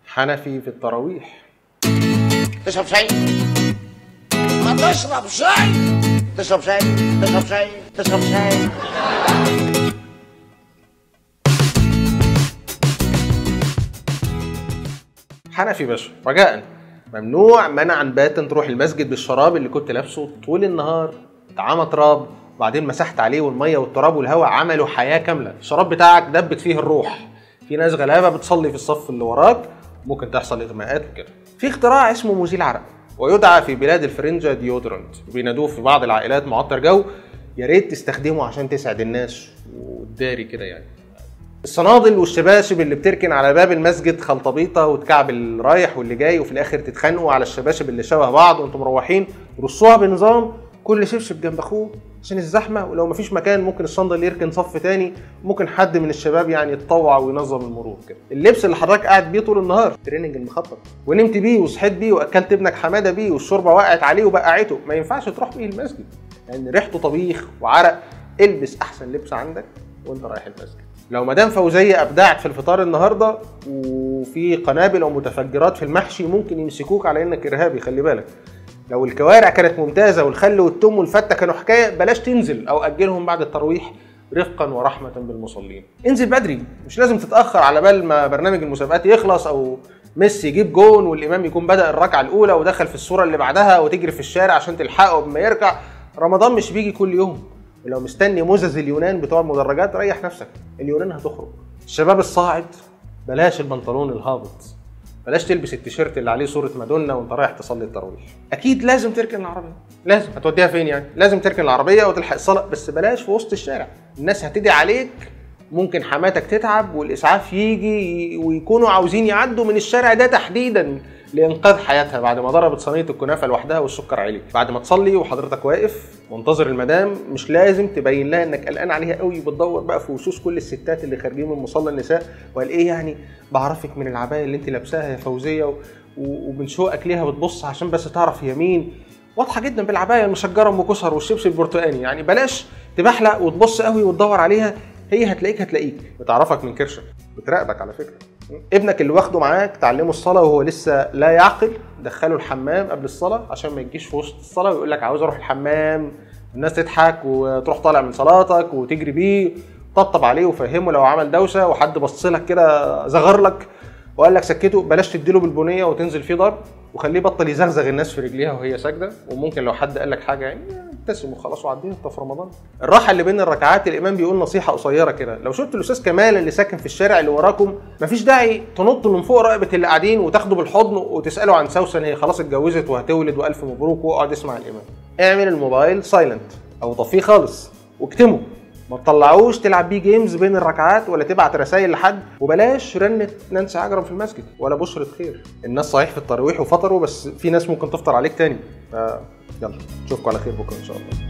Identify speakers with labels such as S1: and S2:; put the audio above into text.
S1: حنفي في التراويح
S2: تشرب شاي ما تشرب شاي تشرب شاي تشرب شاي تشرب شاي
S1: حنفي باشا رجاء ممنوع منعا باتا تروح المسجد بالشراب اللي كنت لابسه طول النهار اتعمى تراب وبعدين مسحت عليه والميه والتراب والهواء عملوا حياه كامله الشراب بتاعك دبت فيه الروح في ناس غلابه بتصلي في الصف اللي وراك ممكن تحصل اغماءات وكده في اختراع اسمه مزيل عرق ويدعى في بلاد الفرنجة ديودرنت وبينادوه في بعض العائلات معطر جو يا ريت تستخدمه عشان تسعد الناس وتداري كده يعني الصنادل والشباشب اللي بتركن على باب المسجد خلطبيطه وتكعب اللي رايح واللي جاي وفي الاخر تتخانقوا على الشباشب اللي شبه بعض وانتم مروحين رصوها بنظام كل شبشب جنب اخوه عشان الزحمه ولو مفيش مكان ممكن الصندل يركن صف تاني ممكن حد من الشباب يعني يتطوع وينظم المرور كده اللبس اللي حضرتك قاعد بيه طول النهار تريننج المخطط ونمت بيه وصحيت بيه واكلت ابنك حماده بيه والشوربه وقعت عليه وبقعته ما ينفعش تروح بيه المسجد لان يعني ريحته طبيخ وعرق البس احسن لبس عندك وانت رايح المسجد لو مدام فوزيه ابدعت في الفطار النهارده وفي قنابل او متفجرات في المحشي ممكن يمسكوك على انك ارهابي خلي بالك لو الكوارع كانت ممتازه والخل والثوم والفته كانوا حكايه بلاش تنزل او اجلهم بعد التراويح رفقا ورحمه بالمصلين انزل بدري مش لازم تتاخر على بال ما برنامج المسابقات يخلص او ميسي يجيب جون والامام يكون بدا الركعه الاولى ودخل في الصوره اللي بعدها وتجري في الشارع عشان تلحقه قبل ما يرجع رمضان مش بيجي كل يوم ولو مستني مزز اليونان بتوع المدرجات ريح نفسك اليونان هتخرج الشباب الصاعد بلاش البنطلون الهابط بلاش تلبس التيشيرت اللي عليه صوره مادونا وانت رايح تصلي التراويح اكيد لازم تركن العربيه لازم هتوديها فين يعني لازم تركن العربيه وتلحق الصلاه بس بلاش في وسط الشارع الناس هتدعي عليك ممكن حماتك تتعب والاسعاف يجي ويكونوا عاوزين يعدوا من الشارع ده تحديدا لانقاذ حياتها بعد ما ضربت صينيه الكنافه لوحدها والسكر عالي بعد ما تصلي وحضرتك واقف منتظر المدام مش لازم تبين لها انك قلقان عليها قوي بتدور بقى في وشوش كل الستات اللي خارجين من مصلى النساء وقال ايه يعني بعرفك من العبايه اللي انت لابساها يا فوزيه و... ومن شوقك ليها بتبص عشان بس تعرف هي مين واضحه جدا بالعبايه المشجره ام كسر والشبشب البرتقاني يعني بلاش تبحلق وتبص قوي وتدور عليها هي هتلاقيك هتلاقيك بتعرفك من كرشك بتراقبك على فكره ابنك اللي واخده معاك تعلمه الصلاه وهو لسه لا يعقل دخله الحمام قبل الصلاه عشان ما يجيش في وسط الصلاه ويقول لك عاوز اروح الحمام الناس تضحك وتروح طالع من صلاتك وتجري بيه طبطب عليه وفهمه لو عمل دوشه وحد بص لك كده زغر لك وقال لك سكته بلاش تديله بالبنيه وتنزل فيه ضرب وخليه بطل يزغزغ الناس في رجليها وهي ساجده وممكن لو حد قال لك حاجه يعني ابتسم وخلاص وعديها انت في رمضان الراحه اللي بين الركعات الامام بيقول نصيحه قصيره كده لو شفت الاستاذ كمال اللي ساكن في الشارع اللي وراكم مفيش داعي تنط من فوق رقبه اللي قاعدين وتاخده بالحضن وتساله عن سوسن هي خلاص اتجوزت وهتولد والف مبروك واقعد اسمع الامام اعمل الموبايل سايلنت او طفيه خالص واكتمه ما تطلعوش تلعب بيه جيمز بين الركعات ولا تبعت رسائل لحد وبلاش رنة نانسي عجرم في المسجد ولا بشرة خير الناس صحيح في التراويح وفطروا بس في ناس ممكن تفطر عليك تاني ف يلا نشوفكم على خير بكره ان شاء الله